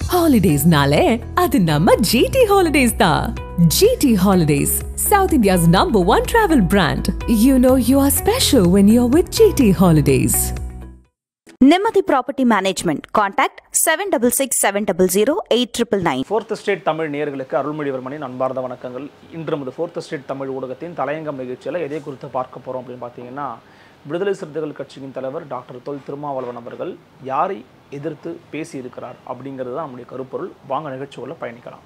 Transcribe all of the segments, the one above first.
ஹாலிடேஸ்னாலே அது நம்ம ஜிடி ஹாலிடேஸ் தான் GT holidays South India's number one travel brand you know you are special when you are with GT holidays நிம்மதி property management contact seven double six seven double zero eight triple nine fourth state Tamil நேயர்களுக்கு அருள்மொழிவர்மனின் அன்பார்ந்த வணக்கங்கள் இன்று நமது fourth state Tamil ஊடகத்தின் தலையங்கம் நிகழ்ச்சியில் எதை குறித்து பார்க்க போகிறோம் அப்படின்னு பார்த்தீங்கன்னா விடுதலை சிறுத்தைகள் கட்சியின் தலைவர் டாக்டர் தொல் திருமாவளவன் அவர்கள் யாரை எதிர்த்து பேசியிருக்கிறார் அப்படிங்கிறது தான் நம்முடைய கருப்பொருள் வாங்க நிகழ்ச்சிக்குள்ள பயணிக்கலாம்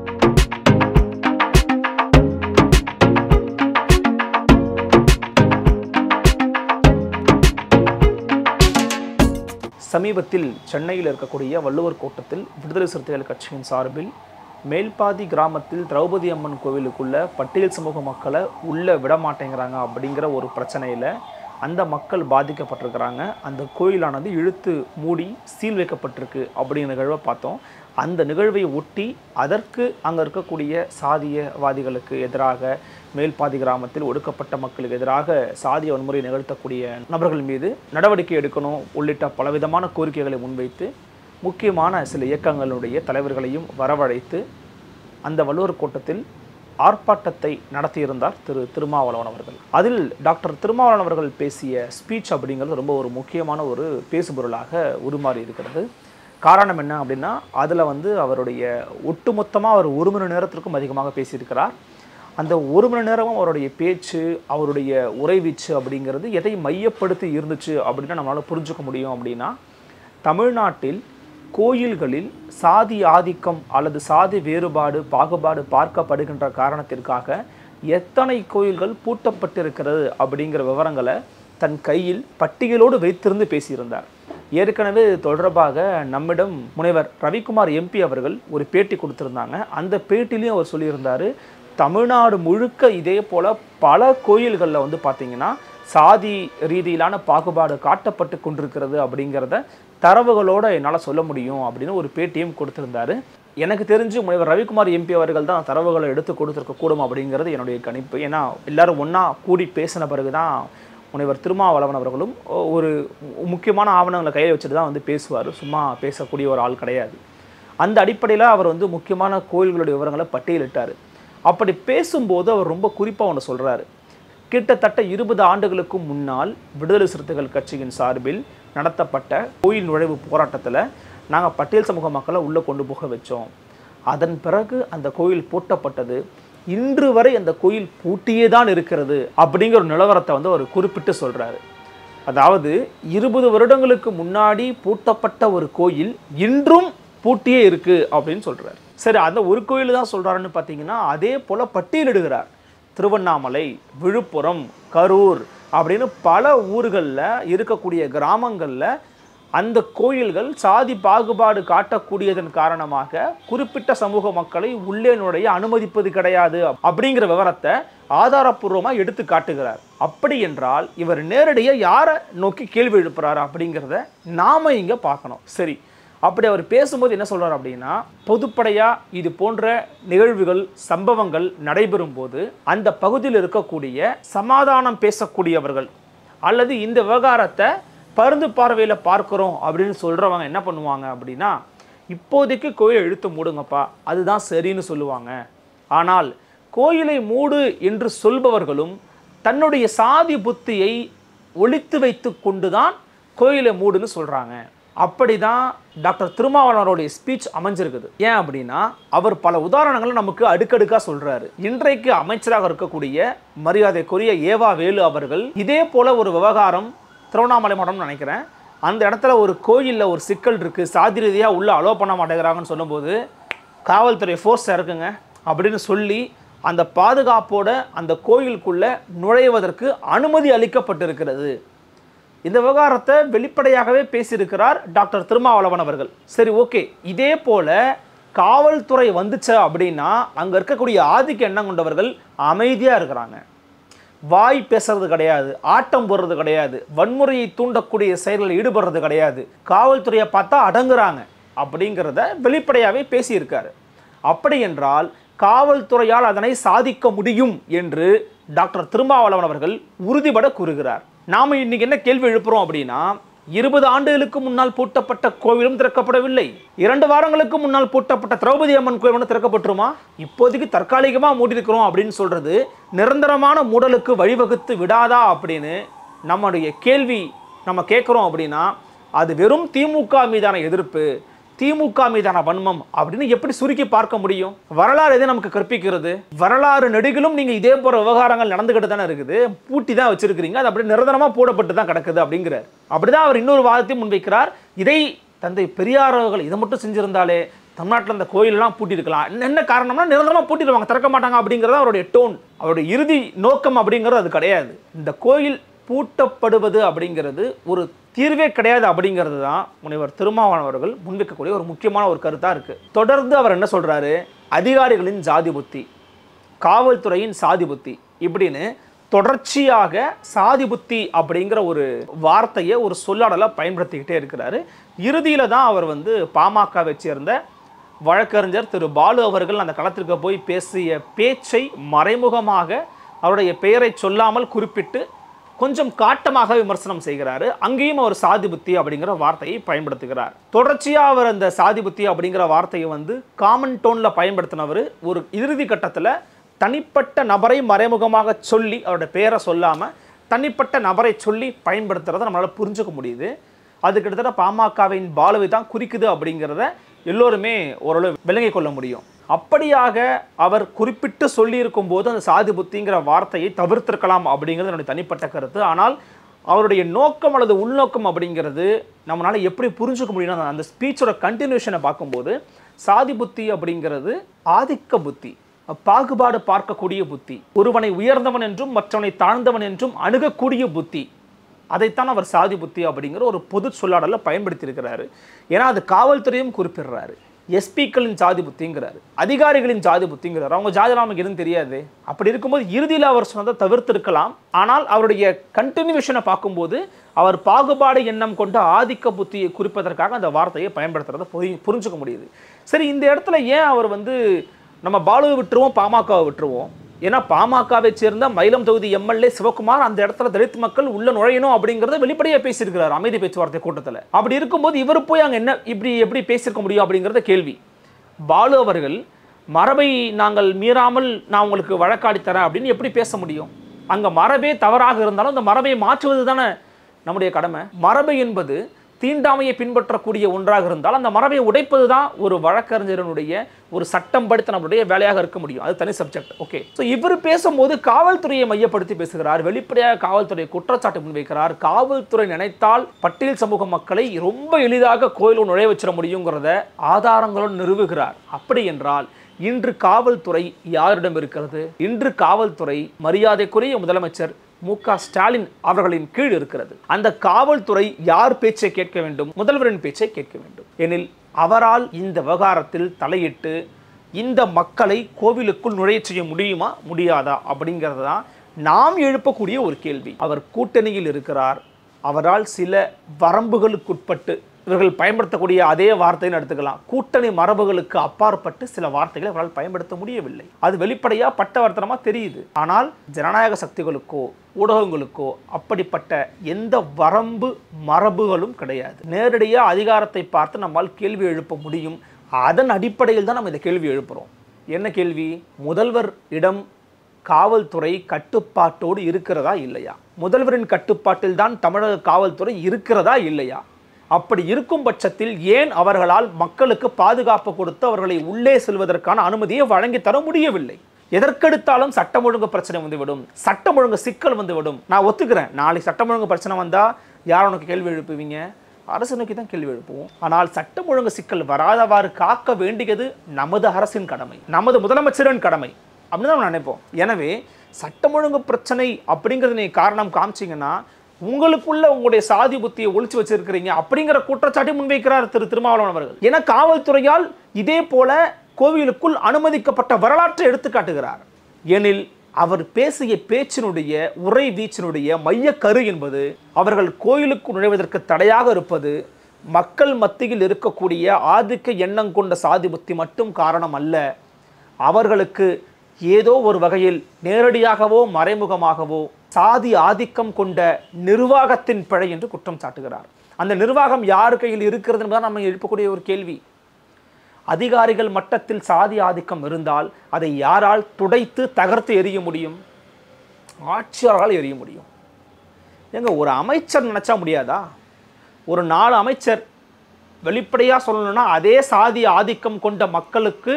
சமீபத்தில் சென்னையில் இருக்கக்கூடிய வள்ளுவர் கோட்டத்தில் விடுதலை சிறுத்தைகள் கட்சியின் சார்பில் மேல்பாதி கிராமத்தில் திரௌபதி அம்மன் கோவிலுக்குள்ள பட்டியல் சமூக மக்களை உள்ளே விட மாட்டேங்கிறாங்க அப்படிங்கிற ஒரு பிரச்சனையில் அந்த மக்கள் பாதிக்கப்பட்டிருக்கிறாங்க அந்த கோயிலானது இழுத்து மூடி சீல் வைக்கப்பட்டிருக்கு அப்படிங்கிற நிகழ்வை பார்த்தோம் அந்த நிகழ்வை ஒட்டி அதற்கு அங்கே இருக்கக்கூடிய சாதியவாதிகளுக்கு எதிராக மேல்பாதி கிராமத்தில் ஒடுக்கப்பட்ட மக்களுக்கு எதிராக சாதிய வன்முறை நிகழ்த்தக்கூடிய நபர்கள் மீது நடவடிக்கை எடுக்கணும் உள்ளிட்ட பலவிதமான கோரிக்கைகளை முன்வைத்து முக்கியமான சில இயக்கங்களுடைய தலைவர்களையும் வரவழைத்து அந்த வள்ளுவர் கூட்டத்தில் ஆர்ப்பாட்டத்தை நடத்தியிருந்தார் திரு திருமாவளவன் அவர்கள் அதில் டாக்டர் திருமாவளவன் அவர்கள் பேசிய ஸ்பீச் அப்படிங்கிறது ரொம்ப ஒரு முக்கியமான ஒரு பேசுபொருளாக உருமாறி இருக்கிறது காரணம் என்ன அப்படின்னா அதில் வந்து அவருடைய ஒட்டுமொத்தமாக அவர் ஒரு மணி நேரத்திற்கும் அதிகமாக பேசியிருக்கிறார் அந்த ஒரு மணி நேரமும் அவருடைய பேச்சு அவருடைய உரைவீச்சு அப்படிங்கிறது எதை மையப்படுத்தி இருந்துச்சு அப்படின்னா நம்மளால் புரிஞ்சுக்க முடியும் அப்படின்னா தமிழ்நாட்டில் கோயில்களில் சாதி ஆதிக்கம் அல்லது சாதி வேறுபாடு பாகுபாடு பார்க்கப்படுகின்ற காரணத்திற்காக எத்தனை கோயில்கள் பூட்டப்பட்டிருக்கிறது அப்படிங்கிற விவரங்களை தன் கையில் பட்டியலோடு வைத்திருந்து பேசியிருந்தார் ஏற்கனவே இது தொடர்பாக நம்மிடம் முனைவர் ரவிக்குமார் எம்பி அவர்கள் ஒரு பேட்டி கொடுத்திருந்தாங்க அந்த பேட்டிலையும் அவர் சொல்லியிருந்தார் தமிழ்நாடு முழுக்க இதே போல் பல கோயில்களில் வந்து பார்த்திங்கன்னா சாதி ரீதியிலான பாகுபாடு காட்டப்பட்டு கொண்டிருக்கிறது அப்படிங்கிறத தரவுகளோடு என்னால் சொல்ல முடியும் அப்படின்னு ஒரு பேட்டியும் கொடுத்திருந்தாரு எனக்கு தெரிஞ்சு முனைவர் ரவிக்குமார் எம்பி அவர்கள் தான் தரவுகளை எடுத்து கொடுத்துருக்க கூடும் அப்படிங்கிறது என்னுடைய கணிப்பு ஏன்னா எல்லாரும் ஒன்றா கூடி பேசின பிறகு தான் முனைவர் திருமாவளவன் அவர்களும் ஒரு முக்கியமான ஆவணங்களை கையில் வச்சுட்டு தான் வந்து பேசுவார் சும்மா பேசக்கூடிய ஒரு ஆள் கிடையாது அந்த அடிப்படையில் அவர் வந்து முக்கியமான கோயில்களுடைய விவரங்களை பட்டியலிட்டார் அப்படி பேசும்போது அவர் ரொம்ப குறிப்பாக ஒன்று சொல்கிறாரு கிட்டத்தட்ட இருபது ஆண்டுகளுக்கு முன்னால் விடுதலை சிறுத்தைகள் கட்சியின் சார்பில் நடத்தப்பட்ட கோயில் நுழைவு போராட்டத்தில் நாங்கள் பட்டியல் சமூக மக்களை உள்ளே கொண்டு போக வச்சோம் அதன் பிறகு அந்த கோயில் பூட்டப்பட்டது இன்று வரை அந்த கோயில் பூட்டியே தான் இருக்கிறது அப்படிங்கிற ஒரு நிலவரத்தை வந்து அவர் குறிப்பிட்டு சொல்கிறாரு அதாவது இருபது வருடங்களுக்கு முன்னாடி பூட்டப்பட்ட ஒரு கோயில் இன்றும் பூட்டியே இருக்கு அப்படின்னு சொல்றாரு சரி அந்த ஒரு கோயில் தான் சொல்றாருன்னு பார்த்தீங்கன்னா அதே போல பட்டியலிடுகிறார் திருவண்ணாமலை விழுப்புரம் கரூர் அப்படின்னு பல ஊர்களில் இருக்கக்கூடிய கிராமங்களில் அந்த கோயில்கள் சாதி பாகுபாடு காட்டக்கூடியதன் காரணமாக குறிப்பிட்ட சமூக மக்களை உள்ளே நுழைய அனுமதிப்பது கிடையாது அப்படிங்கிற விவரத்தை ஆதாரப்பூர்வமாக எடுத்து காட்டுகிறார் அப்படி என்றால் இவர் நேரடியாக யாரை நோக்கி கேள்வி எழுப்புறாரு அப்படிங்கிறத நாம இங்கே பார்க்கணும் சரி அப்படி அவர் பேசும்போது என்ன சொல்றார் அப்படின்னா பொதுப்படையாக இது போன்ற நிகழ்வுகள் சம்பவங்கள் நடைபெறும் போது அந்த பகுதியில் இருக்கக்கூடிய சமாதானம் பேசக்கூடியவர்கள் அல்லது இந்த விவகாரத்தை பருந்து பார்வையில் பார்க்குறோம் அப்படின்னு சொல்கிறவங்க என்ன பண்ணுவாங்க அப்படின்னா இப்போதைக்கு கோயில் இழுத்து மூடுங்கப்பா அதுதான் சரின்னு சொல்லுவாங்க ஆனால் கோயிலை மூடு என்று சொல்பவர்களும் தன்னுடைய சாதி புத்தியை ஒழித்து வைத்து கொண்டு தான் கோயிலை மூடுன்னு சொல்கிறாங்க அப்படி தான் டாக்டர் திருமாவளவனுடைய ஸ்பீச் அமைஞ்சிருக்குது ஏன் அப்படின்னா அவர் பல உதாரணங்களை நமக்கு அடுக்கடுக்காக சொல்கிறாரு இன்றைக்கு அமைச்சராக இருக்கக்கூடிய மரியாதைக்குரிய ஏவா வேலு அவர்கள் இதே போல ஒரு விவகாரம் திருவண்ணாமலை மாவட்டம்னு நினைக்கிறேன் அந்த இடத்துல ஒரு கோயிலில் ஒரு சிக்கல் இருக்குது சாதி ரீதியாக உள்ளே அலோவ் பண்ண மாட்டேங்கிறாங்கன்னு சொல்லும்போது காவல்துறை ஃபோர்ஸ் இருக்குங்க அப்படின்னு சொல்லி அந்த பாதுகாப்போட அந்த கோயிலுக்குள்ளே நுழைவதற்கு அனுமதி அளிக்கப்பட்டிருக்கிறது இந்த விவகாரத்தை வெளிப்படையாகவே பேசியிருக்கிறார் டாக்டர் திருமாவளவன் அவர்கள் சரி ஓகே இதே போல காவல்துறை வந்துச்சு அப்படின்னா அங்கே இருக்கக்கூடிய ஆதிக்க எண்ணம் கொண்டவர்கள் அமைதியாக இருக்கிறாங்க வாய் பேசுறது கிடையாது ஆட்டம் போடுறது கிடையாது வன்முறையை தூண்டக்கூடிய செயல்களில் ஈடுபடுறது கிடையாது காவல்துறையை பார்த்தா அடங்குறாங்க அப்படிங்கிறத வெளிப்படையாகவே பேசியிருக்காரு அப்படி என்றால் காவல்துறையால் அதனை சாதிக்க முடியும் என்று டாக்டர் திருமாவளவன் அவர்கள் உறுதிபட கூறுகிறார் நாம இன்னைக்கு என்ன கேள்வி எழுப்புறோம் அப்படின்னா இருபது ஆண்டுகளுக்கு முன்னால் பூட்டப்பட்ட கோவிலும் திறக்கப்படவில்லை இரண்டு வாரங்களுக்கு முன்னால் பூட்டப்பட்ட திரௌபதி அம்மன் கோவில் ஒன்று திறக்கப்பட்டுருமா இப்போதைக்கு தற்காலிகமாக மூடி இருக்கிறோம் அப்படின்னு சொல்றது நிரந்தரமான மூடலுக்கு வழிவகுத்து விடாதா அப்படின்னு நம்முடைய கேள்வி நம்ம கேட்குறோம் அப்படின்னா அது வெறும் திமுக மீதான எதிர்ப்பு திமுக மீதான வன்மம் அப்படின்னு எப்படி சுருக்கி பார்க்க முடியும் வரலாறு எதை நமக்கு கற்பிக்கிறது வரலாறு நெடுகிலும் நீங்க இதே போற விவகாரங்கள் நடந்துகிட்டு தானே இருக்குது பூட்டி தான் வச்சிருக்கிறீங்க அது அப்படி நிரந்தரமா போடப்பட்டு தான் கிடக்குது அப்படிங்கிறார் அப்படிதான் அவர் இன்னொரு வாதத்தை முன்வைக்கிறார் இதை தந்தை பெரியார் அவர்கள் இதை மட்டும் செஞ்சிருந்தாலே தமிழ்நாட்டில் அந்த கோயிலெல்லாம் பூட்டியிருக்கலாம் என்ன- என்ன காரணம்னா நிரந்தரமாக பூட்டிடுவாங்க திறக்க மாட்டாங்க அப்படிங்கிறது அவருடைய டோன் அவருடைய இறுதி நோக்கம் அப்படிங்கிறது அது கிடையாது இந்த கோயில் பூட்டப்படுவது அப்படிங்கிறது ஒரு தீர்வே கிடையாது அப்படிங்கிறது தான் முனைவர் திருமாவளவன் அவர்கள் முன்வைக்கக்கூடிய ஒரு முக்கியமான ஒரு கருத்தாக இருக்குது தொடர்ந்து அவர் என்ன சொல்கிறாரு அதிகாரிகளின் ஜாதி புத்தி காவல்துறையின் சாதி புத்தி இப்படின்னு தொடர்ச்சியாக சாதி புத்தி அப்படிங்கிற ஒரு வார்த்தையை ஒரு சொல்லாடலை பயன்படுத்திக்கிட்டே இருக்கிறாரு இறுதியில் தான் அவர் வந்து பாமகவை சேர்ந்த வழக்கறிஞர் திரு பாலு அவர்கள் அந்த களத்திற்கு போய் பேசிய பேச்சை மறைமுகமாக அவருடைய பெயரை சொல்லாமல் குறிப்பிட்டு கொஞ்சம் காட்டமாக விமர்சனம் செய்கிறாரு அங்கேயும் அவர் சாதி புத்தி அப்படிங்கிற வார்த்தையை பயன்படுத்துகிறார் தொடர்ச்சியாக அவர் அந்த சாதி புத்தி அப்படிங்கிற வார்த்தையை வந்து காமன் டோனில் பயன்படுத்தினவர் ஒரு இறுதி கட்டத்தில் தனிப்பட்ட நபரை மறைமுகமாக சொல்லி அவரோட பெயரை சொல்லாமல் தனிப்பட்ட நபரை சொல்லி பயன்படுத்துறதை நம்மளால் புரிஞ்சுக்க முடியுது அது கிட்டத்தட்ட பாமகவின் பாலுவை தான் குறிக்குது அப்படிங்கிறத எல்லோருமே ஓரளவு விளங்கிக் கொள்ள முடியும் அப்படியாக அவர் குறிப்பிட்டு சொல்லியிருக்கும் போது அந்த சாதி புத்திங்கிற வார்த்தையை தவிர்த்திருக்கலாம் அப்படிங்கிறது என்னுடைய தனிப்பட்ட கருத்து ஆனால் அவருடைய நோக்கம் அல்லது உள்நோக்கம் அப்படிங்கிறது நம்மளால எப்படி புரிஞ்சுக்க முடியும்னா அந்த ஸ்பீச்சோட கண்டினியூஷனை பார்க்கும்போது சாதி புத்தி அப்படிங்கிறது ஆதிக்க புத்தி பாகுபாடு பார்க்கக்கூடிய புத்தி ஒருவனை உயர்ந்தவன் என்றும் மற்றவனை தாழ்ந்தவன் என்றும் அணுகக்கூடிய புத்தி அதைத்தான் அவர் சாதி புத்தி அப்படிங்கிற ஒரு பொது சொல்லாடலில் பயன்படுத்தி இருக்கிறாரு ஏன்னா அது காவல்துறையும் குறிப்பிடுறாரு எஸ்பிக்களின் ஜாதி புத்திங்கிறாரு அதிகாரிகளின் ஜாதி புத்திங்கிறாரு அவங்க ஜாதி நமக்கு எதுவும் தெரியாது அப்படி இருக்கும்போது இறுதியில் அவர் சொன்னதை தவிர்த்திருக்கலாம் ஆனால் அவருடைய கண்டினியூஷனை பார்க்கும்போது அவர் பாகுபாடு எண்ணம் கொண்ட ஆதிக்க புத்தியை குறிப்பதற்காக அந்த வார்த்தையை பயன்படுத்துறதை புரி- புரிஞ்சுக்க முடியுது சரி இந்த இடத்துல ஏன் அவர் வந்து நம்ம பாலுவை விட்டுருவோம் பாமகவை விட்டுருவோம் ஏன்னா பாமகவை சேர்ந்த மயிலம் தொகுதி எம்எல்ஏ சிவகுமார் அந்த இடத்துல தலித் மக்கள் உள்ள நுழையணும் அப்படிங்கறத வெளிப்படையா பேசியிருக்கிறார் அமைதி பேச்சுவார்த்தை கூட்டத்தில் அப்படி இருக்கும்போது இவர் போய் அங்க என்ன இப்படி எப்படி பேசியிருக்க முடியும் அப்படிங்கறத கேள்வி பாலு அவர்கள் மரபை நாங்கள் மீறாமல் நான் உங்களுக்கு வழக்காடி தரேன் அப்படின்னு எப்படி பேச முடியும் அங்க மரபே தவறாக இருந்தாலும் அந்த மரபை மாற்றுவது தானே நம்முடைய கடமை மரபு என்பது தீண்டாமையை பின்பற்றக்கூடிய ஒன்றாக இருந்தால் அந்த மரபை உடைப்பது தான் ஒரு வழக்கறிஞரனுடைய ஒரு சட்டம் படித்த நம்மளுடைய வேலையாக இருக்க முடியும் அது தனி சப்ஜெக்ட் ஓகே ஸோ இவர் பேசும்போது காவல்துறையை மையப்படுத்தி பேசுகிறார் வெளிப்படையாக காவல்துறை குற்றச்சாட்டு முன்வைக்கிறார் காவல்துறை நினைத்தால் பட்டியல் சமூக மக்களை ரொம்ப எளிதாக கோயிலுள் நுழைய வச்சிட முடியுங்கிறத ஆதாரங்களுடன் நிறுவுகிறார் அப்படி என்றால் இன்று காவல்துறை யாரிடம் இருக்கிறது இன்று காவல்துறை மரியாதைக்குரிய முதலமைச்சர் மு க ஸ்டாலின் அவர்களின் கீழ் இருக்கிறது அந்த காவல்துறை யார் பேச்சை கேட்க வேண்டும் முதல்வரின் பேச்சை கேட்க வேண்டும் எனில் அவரால் இந்த விவகாரத்தில் தலையிட்டு இந்த மக்களை கோவிலுக்குள் நுழைய செய்ய முடியுமா முடியாதா அப்படிங்கிறது தான் நாம் எழுப்பக்கூடிய ஒரு கேள்வி அவர் கூட்டணியில் இருக்கிறார் அவரால் சில வரம்புகளுக்குட்பட்டு இவர்கள் பயன்படுத்தக்கூடிய அதே வார்த்தைன்னு எடுத்துக்கலாம் கூட்டணி மரபுகளுக்கு அப்பாற்பட்டு சில வார்த்தைகளை அவரால் பயன்படுத்த முடியவில்லை அது வெளிப்படையா பட்டவர்த்தனமா தெரியுது ஆனால் ஜனநாயக சக்திகளுக்கோ ஊடகங்களுக்கோ அப்படிப்பட்ட எந்த வரம்பு மரபுகளும் கிடையாது நேரடியாக அதிகாரத்தை பார்த்து நம்மால் கேள்வி எழுப்ப முடியும் அதன் அடிப்படையில் தான் நம்ம இந்த கேள்வி எழுப்புறோம் என்ன கேள்வி முதல்வர் இடம் காவல்துறை கட்டுப்பாட்டோடு இருக்கிறதா இல்லையா முதல்வரின் கட்டுப்பாட்டில் தான் தமிழக காவல்துறை இருக்கிறதா இல்லையா அப்படி இருக்கும் பட்சத்தில் ஏன் அவர்களால் மக்களுக்கு பாதுகாப்பு கொடுத்து அவர்களை உள்ளே செல்வதற்கான அனுமதியை வழங்கி தர முடியவில்லை எதற்கெடுத்தாலும் சட்டம் ஒழுங்கு பிரச்சனை வந்துவிடும் சட்டம் ஒழுங்கு சிக்கல் வந்துவிடும் நான் ஒத்துக்கிறேன் நாளைக்கு சட்டம் ஒழுங்கு பிரச்சனை வந்தா யார் உனக்கு கேள்வி எழுப்புவீங்க அரசு நோக்கி தான் கேள்வி எழுப்புவோம் ஆனால் சட்டம் ஒழுங்கு சிக்கல் வராதவாறு காக்க வேண்டியது நமது அரசின் கடமை நமது முதலமைச்சரின் கடமை அப்படின்னு தான் நம்ம நினைப்போம் எனவே சட்டம் ஒழுங்கு பிரச்சனை அப்படிங்கிறது நீங்க காரணம் காமிச்சீங்கன்னா உங்களுக்குள்ள உங்களுடைய சாதி புத்தியை ஒழிச்சு வச்சிருக்கிறீங்க அப்படிங்கிற குற்றச்சாட்டை முன்வைக்கிறார் திரு திருமாவளவன் அவர்கள் ஏன்னா காவல்துறையால் இதே போல கோவிலுக்குள் அனுமதிக்கப்பட்ட வரலாற்றை எடுத்து காட்டுகிறார் எனில் அவர் பேசிய பேச்சினுடைய உரை வீச்சினுடைய மைய கரு என்பது அவர்கள் கோயிலுக்கு நுழைவதற்கு தடையாக இருப்பது மக்கள் மத்தியில் இருக்கக்கூடிய ஆதிக்க எண்ணம் கொண்ட சாதி புத்தி மட்டும் காரணம் அல்ல அவர்களுக்கு ஏதோ ஒரு வகையில் நேரடியாகவோ மறைமுகமாகவோ சாதி ஆதிக்கம் கொண்ட நிர்வாகத்தின் பிழை என்று குற்றம் சாட்டுகிறார் அந்த நிர்வாகம் யார் கையில் இருக்கிறது என்பதுதான் நம்ம எழுப்பக்கூடிய ஒரு கேள்வி அதிகாரிகள் மட்டத்தில் சாதி ஆதிக்கம் இருந்தால் அதை யாரால் துடைத்து தகர்த்து எறிய முடியும் ஆட்சியாளரால் எறிய முடியும் ஏங்க ஒரு அமைச்சர் நினைச்சா முடியாதா ஒரு நாலு அமைச்சர் வெளிப்படையாக சொல்லணும்னா அதே சாதி ஆதிக்கம் கொண்ட மக்களுக்கு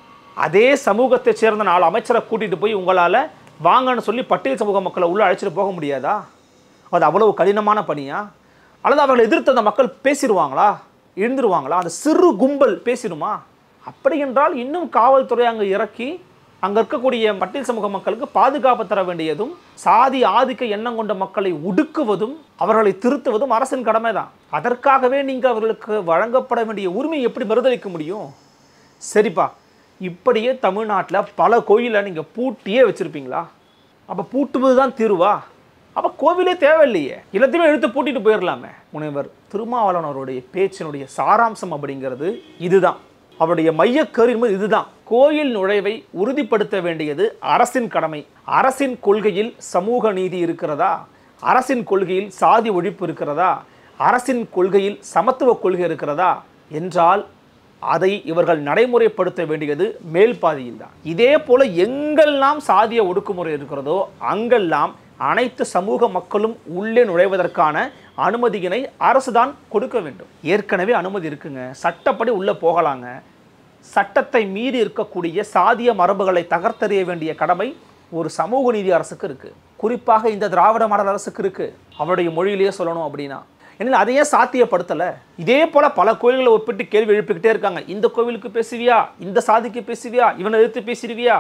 அதே சமூகத்தை சேர்ந்த நாலு அமைச்சரை கூட்டிட்டு போய் உங்களால் வாங்கன்னு சொல்லி பட்டியல் சமூக மக்களை உள்ள அழைச்சிட்டு போக முடியாதா அது அவ்வளவு கடினமான பணியா அல்லது அவர்களை எதிர்த்து அந்த மக்கள் பேசிடுவாங்களா எழுந்துருவாங்களா அந்த சிறு கும்பல் பேசிடுமா அப்படி என்றால் இன்னும் காவல்துறை அங்கே இறக்கி அங்கே இருக்கக்கூடிய பட்டியல் சமூக மக்களுக்கு பாதுகாப்பு தர வேண்டியதும் சாதி ஆதிக்க எண்ணம் கொண்ட மக்களை ஒடுக்குவதும் அவர்களை திருத்துவதும் அரசின் கடமை தான் அதற்காகவே நீங்கள் அவர்களுக்கு வழங்கப்பட வேண்டிய உரிமையை எப்படி மறுதளிக்க முடியும் சரிப்பா இப்படியே தமிழ்நாட்டில் பல கோயிலை நீங்கள் பூட்டியே வச்சுருப்பீங்களா அப்போ பூட்டுவது தான் தீர்வா அப்போ கோவிலே தேவையில்லையே எல்லாத்தையுமே இழுத்து பூட்டிட்டு போயிடலாமே முனைவர் திருமாவளவன் அவருடைய பேச்சினுடைய சாராம்சம் அப்படிங்கிறது இதுதான் அவருடைய மையக்கரு என்பது இதுதான் கோயில் நுழைவை உறுதிப்படுத்த வேண்டியது அரசின் கடமை அரசின் கொள்கையில் சமூக நீதி இருக்கிறதா அரசின் கொள்கையில் சாதி ஒழிப்பு இருக்கிறதா அரசின் கொள்கையில் சமத்துவ கொள்கை இருக்கிறதா என்றால் அதை இவர்கள் நடைமுறைப்படுத்த வேண்டியது மேல் பாதியில் தான் இதே போல எங்கெல்லாம் சாதிய ஒடுக்குமுறை இருக்கிறதோ அங்கெல்லாம் அனைத்து சமூக மக்களும் உள்ளே நுழைவதற்கான அனுமதியினை அரசு தான் கொடுக்க வேண்டும் ஏற்கனவே அனுமதி இருக்குங்க சட்டப்படி உள்ளே போகலாங்க சட்டத்தை மீறி இருக்கக்கூடிய சாதிய மரபுகளை தகர்த்தெறிய வேண்டிய கடமை ஒரு சமூக நீதி அரசுக்கு இருக்கு குறிப்பாக இந்த திராவிட மாடல் அரசுக்கு இருக்கு அவருடைய மொழியிலேயே சொல்லணும் அப்படின்னா ஏன்னா அதையே சாத்தியப்படுத்தலை இதே போல பல கோயில்களை ஒப்பிட்டு கேள்வி எழுப்பிக்கிட்டே இருக்காங்க இந்த கோவிலுக்கு பேசுவியா இந்த சாதிக்கு பேசுவியா இவனை எதிர்த்து பேசிடுவியா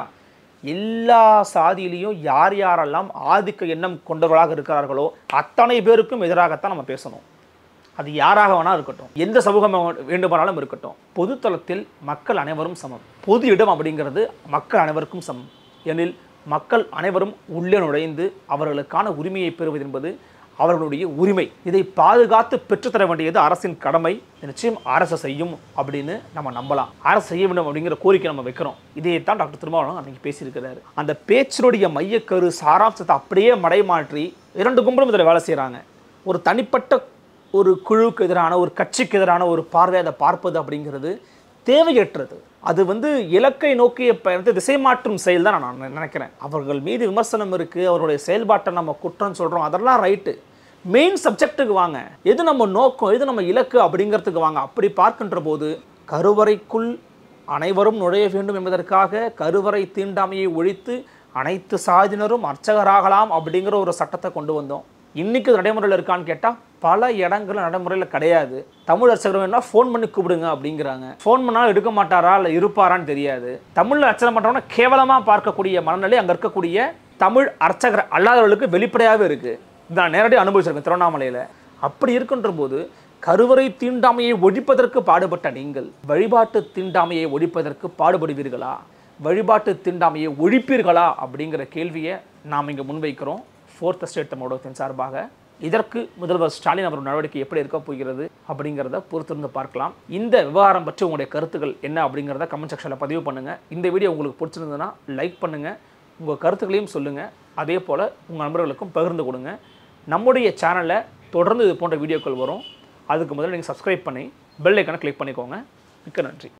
எல்லா சாதியிலையும் யார் யாரெல்லாம் ஆதிக்க எண்ணம் கொண்டவர்களாக இருக்கிறார்களோ அத்தனை பேருக்கும் எதிராகத்தான் நம்ம பேசணும் அது யாராக வேணா இருக்கட்டும் எந்த சமூகம் வேண்டுமானாலும் இருக்கட்டும் பொதுத்தளத்தில் மக்கள் அனைவரும் சமம் பொது இடம் அப்படிங்கிறது மக்கள் அனைவருக்கும் சமம் எனில் மக்கள் அனைவரும் உள்ளே நுழைந்து அவர்களுக்கான உரிமையை பெறுவது என்பது அவர்களுடைய உரிமை இதை பாதுகாத்து பெற்றுத்தர வேண்டியது அரசின் கடமை நிச்சயம் அரசு செய்யும் அப்படின்னு நம்ம நம்பலாம் அரசு செய்ய வேண்டும் அப்படிங்கிற கோரிக்கை நம்ம வைக்கிறோம் இதைத்தான் டாக்டர் திருமாவளவன் அன்னைக்கு பேசியிருக்கிறாரு அந்த பேச்சினுடைய மையக்கரு சாராம்சத்தை அப்படியே மடைமாற்றி இரண்டு கும்பலும் இதில் வேலை செய்கிறாங்க ஒரு தனிப்பட்ட ஒரு குழுவுக்கு எதிரான ஒரு கட்சிக்கு எதிரான ஒரு பார்வை அதை பார்ப்பது அப்படிங்கிறது தேவையற்றது அது வந்து இலக்கை நோக்கிய பயணத்தை திசை மாற்றும் செயல் தான் நான் நினை- நினைக்கிறேன் அவர்கள் மீது விமர்சனம் இருக்குது அவருடைய செயல்பாட்டை நம்ம குற்றம் சொல்கிறோம் அதெல்லாம் ரைட்டு மெயின் சப்ஜெக்ட்டுக்கு வாங்க எது நம்ம நோக்கம் எது நம்ம இலக்கு அப்படிங்கிறதுக்கு வாங்க அப்படி பார்க்கின்ற போது கருவறைக்குள் அனைவரும் நுழைய வேண்டும் என்பதற்காக கருவறை தீண்டாமையை ஒழித்து அனைத்து சாதியினரும் அர்ச்சகராகலாம் அப்படிங்கிற ஒரு சட்டத்தை கொண்டு வந்தோம் இன்னைக்கு நடைமுறையில் இருக்கான்னு கேட்டால் பல இடங்கள் நடைமுறையில் கிடையாது தமிழ் அர்ச்சகர் வேணா ஃபோன் பண்ணி கூப்பிடுங்க அப்படிங்கிறாங்க ஃபோன் பண்ணாலும் எடுக்க மாட்டாரா இல்லை இருப்பாரான்னு தெரியாது தமிழில் அர்ச்சனை பண்ணுறவங்க கேவலமாக பார்க்கக்கூடிய மனநிலை அங்கே இருக்கக்கூடிய தமிழ் அர்ச்சகர் அல்லாதவர்களுக்கு வெளிப்படையாகவே இருக்குது இது நான் நேரடியாக அனுபவிச்சிருக்கேன் திருவண்ணாமலையில் அப்படி இருக்கின்ற போது கருவறை தீண்டாமையை ஒழிப்பதற்கு பாடுபட்ட நீங்கள் வழிபாட்டு தீண்டாமையை ஒழிப்பதற்கு பாடுபடுவீர்களா வழிபாட்டு தீண்டாமையை ஒழிப்பீர்களா அப்படிங்கிற கேள்வியை நாம் இங்கே முன்வைக்கிறோம் ஃபோர்த் ஸ்டேட் தமிழகத்தின் சார்பாக இதற்கு முதல்வர் ஸ்டாலின் அவர் நடவடிக்கை எப்படி இருக்க போகிறது அப்படிங்கிறத பொறுத்திருந்து பார்க்கலாம் இந்த விவகாரம் பற்றி உங்களுடைய கருத்துக்கள் என்ன அப்படிங்கிறத கமெண்ட் செக்ஷனில் பதிவு பண்ணுங்கள் இந்த வீடியோ உங்களுக்கு பிடிச்சிருந்ததுன்னா லைக் பண்ணுங்கள் உங்கள் கருத்துக்களையும் சொல்லுங்கள் அதே போல் உங்கள் நண்பர்களுக்கும் பகிர்ந்து கொடுங்க நம்முடைய சேனலில் தொடர்ந்து இது போன்ற வீடியோக்கள் வரும் அதுக்கு முதல்ல நீங்கள் சப்ஸ்கிரைப் பண்ணி பெல் ஐக்கனை கிளிக் பண்ணிக்கோங்க மிக்க நன்றி